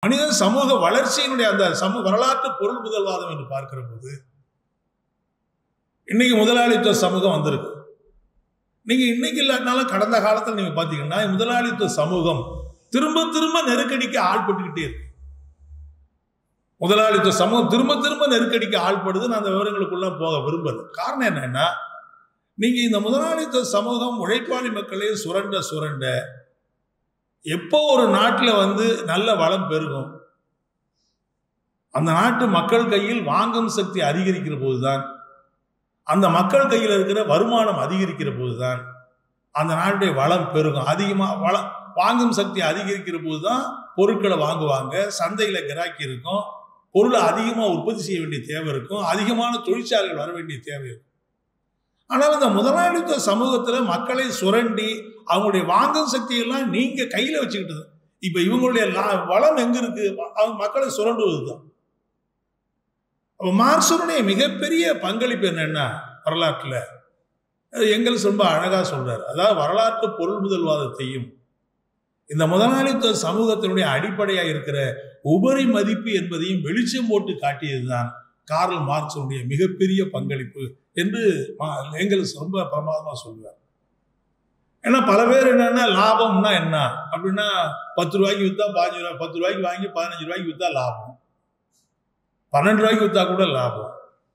மனித சமூக வளர்ச்சியினுடைய அந்த சமூக வரலாற்று பொருள் முதல்வாதம் என்று பார்க்கிற போது இன்னைக்கு முதலாளித்துவ சமூகம் வந்திருக்கு நீங்க இன்னைக்கு இல்லாட்டினாலும் கடந்த காலத்தில் நீங்க பாத்தீங்கன்னா முதலாளித்துவ சமூகம் திரும்ப திரும்ப நெருக்கடிக்கு ஆள்பட்டுக்கிட்டே இருக்கு முதலாளித்துவ சமூகம் திரும்ப திரும்ப நெருக்கடிக்கு ஆள்படுது நான் அந்த விவரங்களுக்குள்ள போக விரும்பல காரணம் என்னன்னா நீங்க இந்த முதலாளித்துவ சமூகம் உழைப்பாளி மக்களை சுரண்ட சுரண்ட எப்போ ஒரு நாட்டில் வந்து நல்ல வளம் பெருகும் அந்த நாட்டு மக்கள் கையில் வாங்கும் சக்தி அதிகரிக்கிற போதுதான் அந்த மக்கள் கையில் இருக்கிற வருமானம் அதிகரிக்கிற போதுதான் அந்த நாட்டுடைய வளம் பெருகும் அதிகமாக வளம் வாங்கும் சக்தி அதிகரிக்கிற போதுதான் பொருட்களை வாங்குவாங்க சந்தையில கிராக்கி இருக்கும் பொருளை அதிகமாக உற்பத்தி செய்ய வேண்டிய தேவை இருக்கும் அதிகமான தொழிற்சாலைகள் வர வேண்டிய தேவை இருக்கும் ஆனால் இந்த முதலாளித்துவ சமூகத்துல மக்களை சுரண்டி அவங்களுடைய வாங்கும் சக்தியெல்லாம் நீங்க கையில வச்சுக்கிட்டது இப்ப இவங்களுடைய லா- வளம் எங்க இருக்கு அவங்க மக்களை சுரண்டுவதுதான் அப்ப மார்க்சனுடைய மிகப்பெரிய பங்களிப்பு என்னன்னா வரலாற்றுல அது எங்கெல்ஸ் ரொம்ப அழகா சொல்றாரு அதாவது வரலாற்று பொருள் முதல்வாதத்தையும் இந்த முதலாளித்துவ சமூகத்தினுடைய அடிப்படையா இருக்கிற உபரி மதிப்பு என்பதையும் வெளிச்சம் போட்டு காட்டியதுதான் கார்ல் மார்க்சனுடைய மிகப்பெரிய பங்களிப்பு என்று மா- எங்கெல்ஸ் ரொம்ப பிரமாதமா சொல்லுவார் ஏன்னா பல பேர் என்னன்னா லாபம்னா என்ன அப்படின்னா பத்து ரூபாய்க்கு வித்தா பாஞ்சு ரூபாய் பத்து ரூபாய்க்கு வாங்கி பதினஞ்சு ரூபாய்க்கு வித்தா லாபம் பன்னெண்டு ரூபாய்க்கு வித்தா கூட லாபம்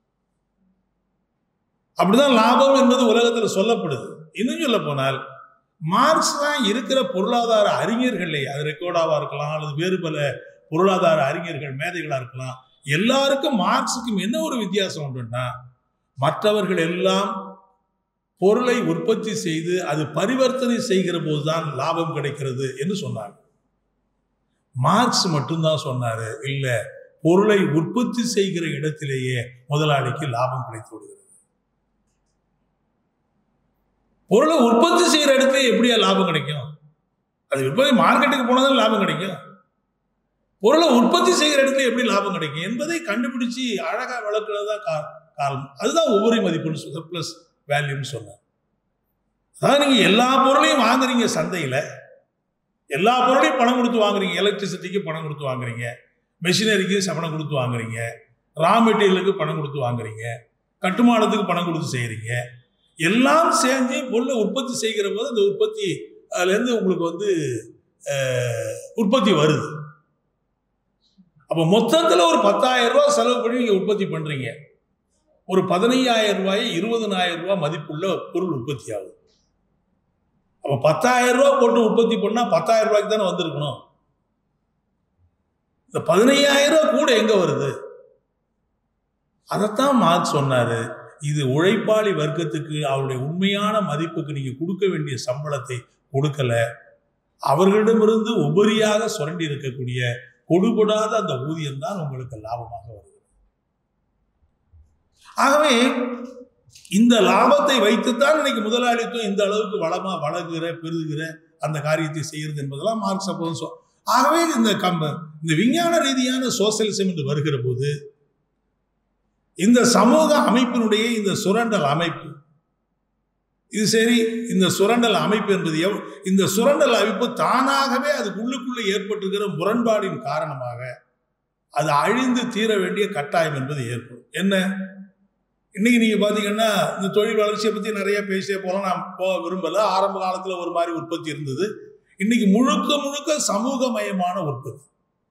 அப்படிதான் லாபம் என்பது உலகத்துல சொல்லப்படுது இன்னும் சொல்ல போனால் மார்க்ஸ் தான் இருக்கிற பொருளாதார அறிஞர்களே அது ரெக்கார்டாவா இருக்கலாம் அல்லது வேறு பல பொருளாதார அறிஞர்கள் மேதைகளா இருக்கலாம் எல்லாருக்கும் மார்க்ஸுக்கும் என்ன ஒரு வித்தியாசம் உண்டுன்னா மற்றவர்கள் எல்லாம் பொருளை உற்பத்தி செய்து அது பரிவர்த்தனை செய்கிற போதுதான் லாபம் கிடைக்கிறது என்று சொன்னாங்க மார்க்ஸ் மட்டும்தான் சொன்னாரு இல்ல பொருளை உற்பத்தி செய்கிற இடத்திலேயே முதலாளிக்கு லாபம் கிடைத்து விடுகிறது பொருளை உற்பத்தி செய்கிற இடத்துல எப்படியா லாபம் கிடைக்கும் அது விற்பனை மார்க்கெட்டுக்கு போனதான் லாபம் கிடைக்கும் பொருளை உற்பத்தி செய்கிற இடத்துல எப்படி லாபம் கிடைக்கும் என்பதை கண்டுபிடிச்சு அழகா வளர்க்கிறது தான் கா- காரணம் அதுதான் ஒவ்வொரு மதிப்புன்னு சொல்ல பிளஸ் வேல்யூன்னு சொன்னார் அதாவது நீங்க எல்லா பொருளையும் வாங்குறீங்க சந்தையில எல்லா பொருளையும் பணம் கொடுத்து வாங்குறீங்க எலக்ட்ரிசிட்டிக்கு பணம் கொடுத்து வாங்குறீங்க மெஷினரிக்கு பணம் கொடுத்து வாங்குறீங்க ரா மெட்டீரியலுக்கு பணம் கொடுத்து வாங்குறீங்க கட்டுமானத்துக்கு பணம் கொடுத்து செய்கிறீங்க எல்லாம் சேர்ந்து பொருளை உற்பத்தி செய்கிற போது அந்த உற்பத்தி அதுலேருந்து உங்களுக்கு வந்து அஹ், உற்பத்தி வருது அப்போ மொத்தத்தில் ஒரு பத்தாயிரம் ரூபாய் செலவு பண்ணி நீங்கள் உற்பத்தி பண்ணுறீங்க ஒரு பதினையாயிரம் ரூபாய் இருபதனாயிரம் ரூபாய் மதிப்புள்ள பொருள் உற்பத்தி ஆகுது அப்போ பத்தாயிரம் ரூபாய் போட்டு உற்பத்தி பண்ணால் பத்தாயிரம் ரூபாய்க்கு தானே வந்திருக்கணும் இந்த பதினையாயிரம் ரூபாய் கூட எங்க வருது அதைத்தான் மார்க் சொன்னாரு இது உழைப்பாளி வர்க்கத்துக்கு அவருடைய உண்மையான மதிப்புக்கு நீங்க கொடுக்க வேண்டிய சம்பளத்தை கொடுக்கல அவர்களிடமிருந்து உபரியாக சுரண்டி இருக்கக்கூடிய கொடுபடாத அந்த ஊதியம் தான் உங்களுக்கு லாபமாக வருகிறது ஆகவே இந்த லாபத்தை வைத்துத்தான் இன்னைக்கு முதலாளித்துவம் இந்த அளவுக்கு வளமா வளர்கிற பெருகுகிற அந்த காரியத்தை செய்கிறது என்பதெல்லாம் மார்க்ஸ் அப்போதும் சொல் ஆகவே இந்த கம்ப இந்த விஞ்ஞான ரீதியான சோசியலிசம் என்று வருகிற போது இந்த சமூக அமைப்பினுடைய இந்த சுரண்டல் அமைப்பு இது சரி இந்த சுரண்டல் அமைப்பு என்பது எவ் இந்த சுரண்டல் அமைப்பு தானாகவே அதுக்குள்ளுக்குள்ள ஏற்பட்டிருக்கிற முரண்பாடின் காரணமாக அது அழிந்து தீர வேண்டிய கட்டாயம் என்பது ஏற்படும் என்ன இன்னைக்கு நீங்க பாத்தீங்கன்னா இந்த தொழில் வளர்ச்சியை பத்தி நிறைய பேசிய போல நான் போக விரும்பல ஆரம்ப காலத்துல ஒரு மாதிரி உற்பத்தி இருந்தது இன்னைக்கு முழுக்க முழுக்க சமூகமயமான உற்பத்தி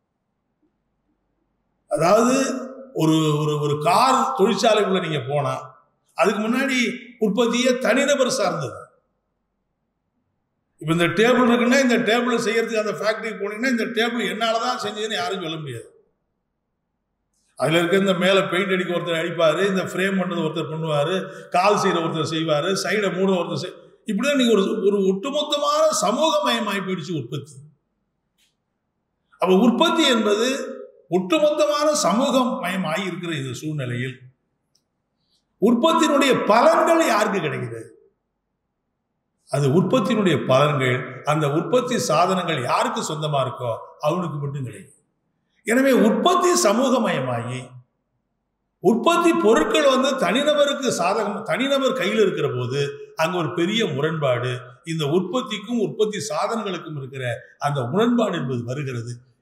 அதாவது ஒரு ஒரு ஒரு கார் தொழிற்சாலைக்குள்ள நீங்க போனா அதுக்கு முன்னாடி உற்பத்தியே தனிநபர் சார்ந்தது இப்போ இந்த டேபிள் இருக்குன்னா இந்த டேபிள் செய்யறதுக்கு அந்த ஃபேக்டரிக்கு போனீங்கன்னா இந்த டேபிள் என்னால தான் செஞ்சதுன்னு யாரும் சொல்ல முடியாது அதில் இருக்க இந்த மேலே பெயிண்ட் அடிக்க ஒருத்தர் அடிப்பார் இந்த ஃப்ரேம் பண்ணுறது ஒருத்தர் பண்ணுவார் கால் செய்கிற ஒருத்தர் செய்வார் சைடை மூட ஒருத்தர் செய் இப்படிதான் நீங்கள் ஒரு ஒரு ஒட்டுமொத்தமான சமூகமயமாகி போயிடுச்சு உற்பத்தி அப்போ உற்பத்தி என்பது ஒட்டுமொத்தமான சமூகம் மயமாகி இருக்கிற இந்த சூழ்நிலையில் உற்பத்தியினுடைய பலன்கள் யாருக்கு கிடைக்குது அது உற்பத்தியினுனுடைய பலன்கள் அந்த உற்பத்தி சாதனங்கள் யாருக்கு சொந்தமா இருக்கோ அவனுக்கு மட்டும் கிடைக்கும் எனவே உற்பத்தி சமூகமயமாகி உற்பத்தி பொருட்கள் வந்து தனிநபருக்கு சாதகம் தனிநபர் கையில் இருக்கிற போது அங்க ஒரு பெரிய முரண்பாடு இந்த உற்பத்திக்கும் உற்பத்தி சாதனங்களுக்கும் இருக்கிற அந்த முரண்பாடு என்பது வருகிறது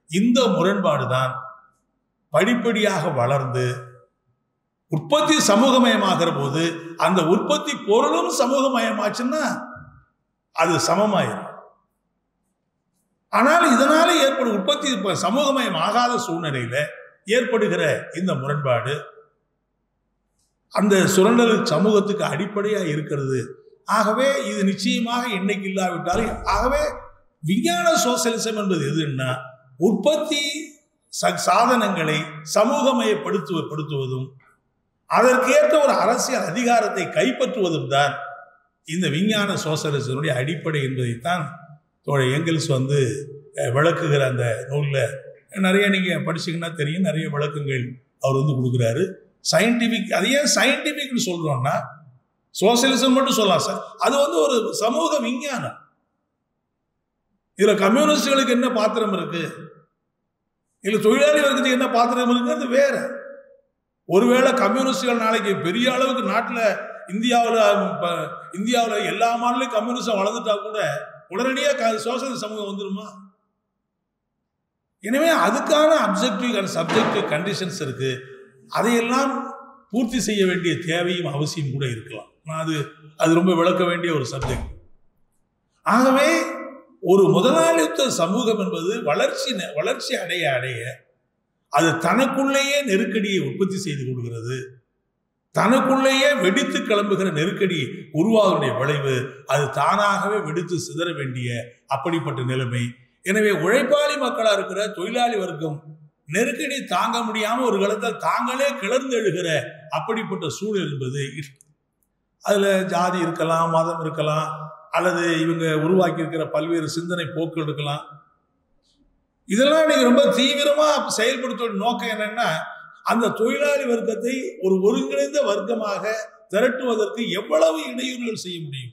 இந்த முரண்பாடு தான் படிப்படியாக வளர்ந்து உற்பத்தி சமூகமயமாகிற போது அந்த உற்பத்தி பொருளும் சமூகமயமாச்சுன்னா அது சமமாயிரும் ஆனால் இதனால ஏற்படும் உற்பத்தி இப்ப சமூகமயம் ஆகாத சூழ்நிலையில ஏற்படுகிற இந்த முரண்பாடு அந்த சுரண்டல் சமூகத்துக்கு அடிப்படையா இருக்கிறது ஆகவே இது நிச்சயமாக இன்னைக்கு இல்லாவிட்டாலும் ஆகவே விஞ்ஞான சோசியலிசம் என்பது எதுன்னா உற்பத்தி ச- சாதனங்களை சமூகமயப்படுத்துவதும் அதற்கேற்ற ஒரு அரசியல் அதிகாரத்தை கைப்பற்றுவதும் தான் இந்த விஞ்ஞான சோசலிசனுடைய அடிப்படை என்பதைத்தான் தோழர் எங்கெல்ஸ் வந்து அஹ், விளக்குகிற அந்த நூலில் நிறைய நீங்கள் படிச்சீங்கன்னா தெரியும் நிறைய விளக்கங்கள் அவர் வந்து கொடுக்குறாரு சயின்டிஃபிக் அது ஏன் சயின்டிஃபிக்னு சொல்கிறோம்னா சோசியலிசம் மட்டும் சொல்லலாம் சார் அது வந்து ஒரு சமூக விஞ்ஞானம் இதுல கம்யூனிஸ்டுகளுக்கு என்ன பாத்திரம் இருக்கு இதுல தொழிலாளி வர்க்கத்துக்கு என்ன பாத்திரம் இருக்குங்கிறது வேற ஒருவேளை கம்யூனிஸ்டுகள் நாளைக்கு பெரிய அளவுக்கு நாட்டில் இந்தியாவில் இந்தியாவில் எல்லா மாநிலையும் கம்யூனிஸ்டம் வளர்ந்துட்டா கூட உடனடியாக சோசியல் சமூகம் வந்துருமா எனவே அதுக்கான அப்ஜெக்டிவ் அண்ட் சப்ஜெக்டிவ் கண்டிஷன்ஸ் இருக்கு அதையெல்லாம் பூர்த்தி செய்ய வேண்டிய தேவையும் அவசியம் கூட இருக்கலாம் நான் அது அது ரொம்ப விளக்க வேண்டிய ஒரு சப்ஜெக்ட் ஆகவே ஒரு முதலாளித்துவ சமூகம் என்பது வளர்ச்சி ந- வளர்ச்சி அடைய அடைய அது தனக்குள்ளேயே நெருக்கடியை உற்பத்தி செய்து கொள்கிறது தனக்குள்ளேயே வெடித்து கிளம்புகிற நெருக்கடி உருவாகுடைய விளைவு அது தானாகவே வெடித்து சிதற வேண்டிய அப்படிப்பட்ட நிலைமை எனவே உழைப்பாளி மக்களா இருக்கிற தொழிலாளி வர்க்கம் நெருக்கடி தாங்க முடியாம ஒரு காலத்தில் தாங்களே கிளர்ந்து எழுகிற அப்படிப்பட்ட சூழல் என்பது இ- அதுல ஜாதி இருக்கலாம் மதம் இருக்கலாம் அல்லது இவங்க உருவாக்கி இருக்கிற பல்வேறு சிந்தனை போக்கு இருக்கலாம் இதெல்லாம் நீங்க ரொம்ப தீவிரமா செயல்படுத்த நோக்கம் என்னன்னா அந்த தொழிலாளி வர்க்கத்தை ஒரு ஒருங்கிணைந்த வர்க்கமாக திரட்டுவதற்கு எவ்வளவு இடையூறுகள் செய்ய முடியும்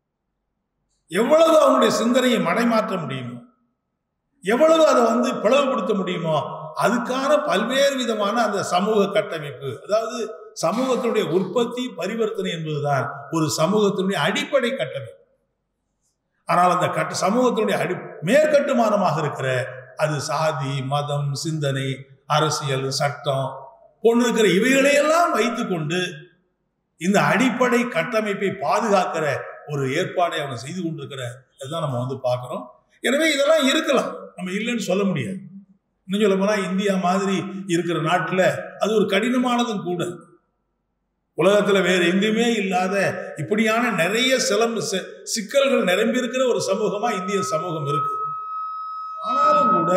எவ்வளவு அவங்களுடைய சிந்தனையை மடைமாற்ற முடியுமோ எவ்வளவு அதை வந்து பிளவுபடுத்த முடியுமோ அதுக்கான பல்வேறு விதமான அந்த சமூக கட்டமைப்பு அதாவது சமூகத்தினுடைய உற்பத்தி பரிவர்த்தனை என்பதுதான் ஒரு சமூகத்தினுடைய அடிப்படை கட்டமைப்பு ஆனால் அந்த கட்ட சமூகத்தினுடைய அடி மேற்கட்டுமானமாக இருக்கிற அது சாதி மதம் சிந்தனை அரசியல் சட்டம் போன்று இருக்கிற இவைகளையெல்லாம் வைத்துக்கொண்டு இந்த அடிப்படை கட்டமைப்பை பாதுகாக்கிற ஒரு ஏற்பாடை அவங்க செய்து கொண்டிருக்கிற இதுதான் நம்ம வந்து பார்க்கிறோம் எனவே இதெல்லாம் இருக்கலாம் நம்ம இல்லைன்னு சொல்ல முடியாது இன்னும் சொல்ல போனா இந்தியா மாதிரி இருக்கிற நாட்டில் அது ஒரு கடினமானதும் கூட உலகத்துல வேற எங்குமே இல்லாத இப்படியான நிறைய சிலம்பு சி- சிக்கல்கள் நிரம்பி இருக்கிற ஒரு சமூகமா இந்திய சமூகம் இருக்கு ஆனாலும் கூட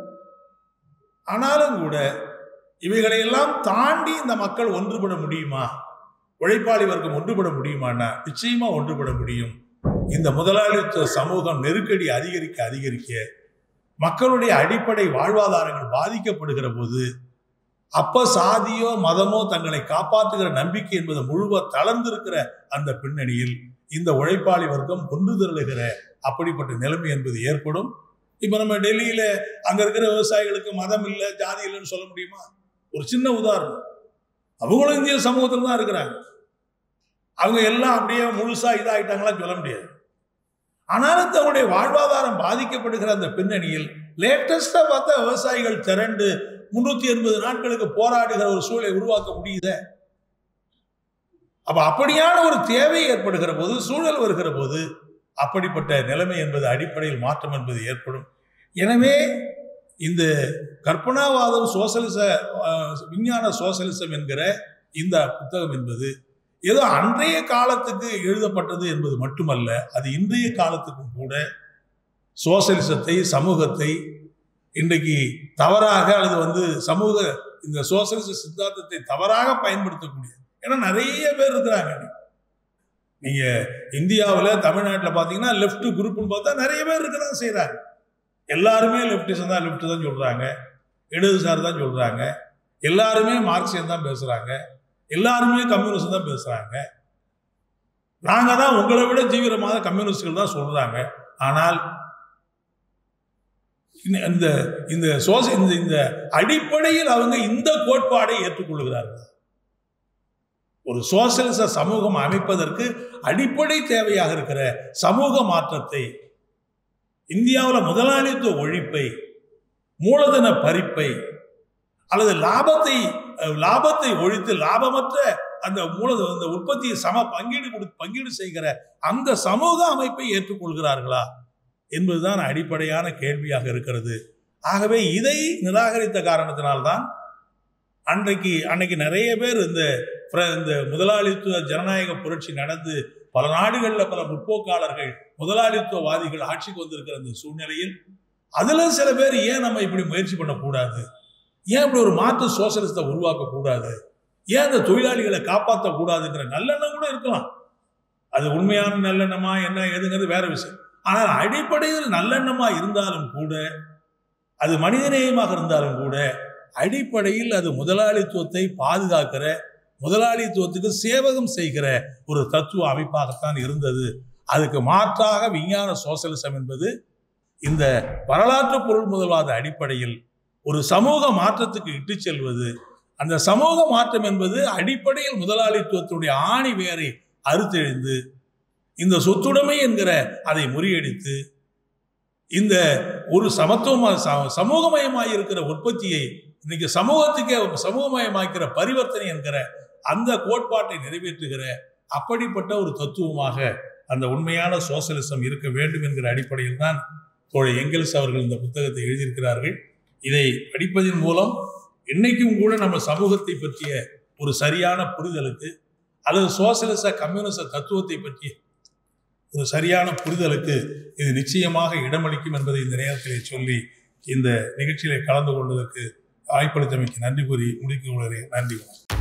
ஆனாலும் கூட இவைகளையெல்லாம் தாண்டி இந்த மக்கள் ஒன்றுபட முடியுமா உழைப்பாளி வர்க்கம் ஒன்றுபட முடியுமான்னா நிச்சயமா ஒன்றுபட முடியும் இந்த முதலாளித்துவ சமூகம் நெருக்கடி அதிகரிக்க அதிகரிக்க மக்களுடைய அடிப்படை வாழ்வாதாரங்கள் பாதிக்கப்படுகிற போது அப்ப சாதியோ மதமோ தங்களை காப்பாற்றுகிற நம்பிக்கை என்பது முழுவ தளர்ந்திருக்கிற அந்த பின்னணியில் இந்த உழைப்பாளி வர்க்கம் ஒன்று திரளுகிற அப்படிப்பட்ட நிலைமை என்பது ஏற்படும் இப்ப நம்ம டெல்லியில அங்க இருக்கிற விவசாயிகளுக்கு மதம் இல்லை ஜாதி இல்லைன்னு சொல்ல முடியுமா ஒரு சின்ன உதாரணம் அவங்களும் இந்திய சமூகத்தில் தான் இருக்கிறாங்க அவங்க எல்லாம் அப்படியே முழுசா இதாயிட்டாங்களா சொல்ல முடியாது ஆனாலும் தங்களுடைய வாழ்வாதாரம் பாதிக்கப்படுகிற அந்த பின்னணியில் லேட்டஸ்டா பார்த்தா விவசாயிகள் திரண்டு முன்னூத்தி எண்பது நாட்களுக்கு போராடுகிற ஒரு சூழலை உருவாக்க முடியுத அப்ப அப்படியான ஒரு தேவை ஏற்படுகிற போது சூழல் வருகிற போது அப்படிப்பட்ட நிலைமை என்பது அடிப்படையில் மாற்றம் என்பது ஏற்படும் எனவே இந்த கற்பனாவாதம் சோசலிச அஹ், விஞ்ஞான சோசலிசம் என்கிற இந்த புத்தகம் என்பது ஏதோ அன்றைய காலத்துக்கு எழுதப்பட்டது என்பது மட்டுமல்ல அது இன்றைய காலத்துக்கும் கூட சோசலிசத்தை சமூகத்தை இன்றைக்கு தவறாக அல்லது வந்து சமூக இந்த சோசலிச சித்தாந்தத்தை தவறாக பயன்படுத்தக்கூடிய ஏன்னா நிறைய பேர் இருக்கிறாங்க நீங்க இந்தியாவில் தமிழ்நாட்டில் பார்த்தீங்கன்னா லெஃப்ட் குரூப்னு பார்த்தா நிறைய பேர் இருக்க தான் செய்கிறாங்க எல்லாருமே லெஃப்டிசம் தான் லெஃப்ட் தான் சொல்றாங்க இடதுசாரி தான் சொல்றாங்க எல்லாருமே மார்க்சியம் தான் பேசுறாங்க எல்லாருமே கம்யூனிஸ்ட் தான் பேசுறாங்க நாங்க தான் உங்களை விட தீவிரமாக கம்யூனிஸ்டுகள் தான் சொல்றாங்க ஆனால் இந்த- இந்த இந்த சோச இந்த இந்த அடிப்படையில் அவங்க இந்த கோட்பாடை ஏற்றுக்கொள்கிறார்கள் ஒரு சோசியலிச சமூகம் அமைப்பதற்கு அடிப்படை தேவையாக இருக்கிற சமூக மாற்றத்தை இந்தியாவில் முதலாளித்துவ ஒழிப்பை மூலதன பறிப்பை அல்லது லாபத்தை அஹ், லாபத்தை ஒழித்து லாபமற்ற அந்த மூலத அந்த உற்பத்தியை சம பங்கீடு கொடு பங்கீடு செய்கிற அந்த சமூக அமைப்பை ஏற்றுக்கொள்கிறார்களா என்பதுதான் அடிப்படையான கேள்வியாக இருக்கிறது ஆகவே இதை நிராகரித்த காரணத்தினால்தான் அன்றைக்கு அன்னைக்கு நிறைய பேர் இந்த பிர- இந்த முதலாளித்துவ ஜனநாயக புரட்சி நடந்து பல நாடுகளில் பல முற்போக்காளர்கள் முதலாளித்துவவாதிகள் ஆட்சிக்கு வந்திருக்கிற அந்த சூழ்நிலையில் அதுல சில பேர் ஏன் நம்ம இப்படி முயற்சி பண்ணக்கூடாது ஏன் இப்படி ஒரு மாற்று சோசலிசத்தை உருவாக்க கூடாது ஏன் அந்த தொழிலாளிகளை காப்பாற்ற கூடாதுங்கிற நல்லெண்ணம் கூட இருக்கலாம் அது உண்மையான நல்லெண்ணமா என்ன ஏதுங்கிறது வேற விஷயம் ஆனால் அடிப்படையில் நல்லெண்ணமா இருந்தாலும் கூட அது மனிதநேயமாக இருந்தாலும் கூட அடிப்படையில் அது முதலாளித்துவத்தை பாதுகாக்கிற முதலாளித்துவத்துக்கு சேவகம் செய்கிற ஒரு தத்துவ அமைப்பாகத்தான் இருந்தது அதுக்கு மாற்றாக விஞ்ஞான சோசலிசம் என்பது இந்த வரலாற்று பொருள் முதல்வாத அடிப்படையில் ஒரு சமூக மாற்றத்துக்கு இட்டுச் செல்வது அந்த சமூக மாற்றம் என்பது அடிப்படையில் முதலாளித்துவத்தினுடைய ஆணி வேரை அறுத்தெழுந்து இந்த சொத்துடைமை என்கிற அதை முறியடித்து இந்த ஒரு சமத்துவமா ச- சமூகமயமாய் இருக்கிற உற்பத்தியை இன்னைக்கு சமூகத்துக்கே சமூகமயமாக்கிற பரிவர்த்தனை என்கிற அந்த கோட்பாட்டை நிறைவேற்றுகிற அப்படிப்பட்ட ஒரு தத்துவமாக அந்த உண்மையான சோசலிசம் இருக்க வேண்டும் என்கிற அடிப்படையில் தான் தோழர் எங்கெல்ஸ் அவர்கள் இந்த புத்தகத்தை எழுதியிருக்கிறார்கள் இதை படிப்பதன் மூலம் இன்னைக்கும் கூட நம்ம சமூகத்தை பற்றிய ஒரு சரியான புரிதலுக்கு அல்லது சோசலிச கம்யூனிச தத்துவத்தை பற்றிய ஒரு சரியான புரிதலுக்கு இது நிச்சயமாக இடமளிக்கும் என்பதை இந்த நேரத்திலே சொல்லி இந்த நிகழ்ச்சியிலே கலந்து கொண்டதற்கு வாய்ப்பளித்தமைக்கு நன்றி கூறி முடிக்க நன்றி வணக்கம்.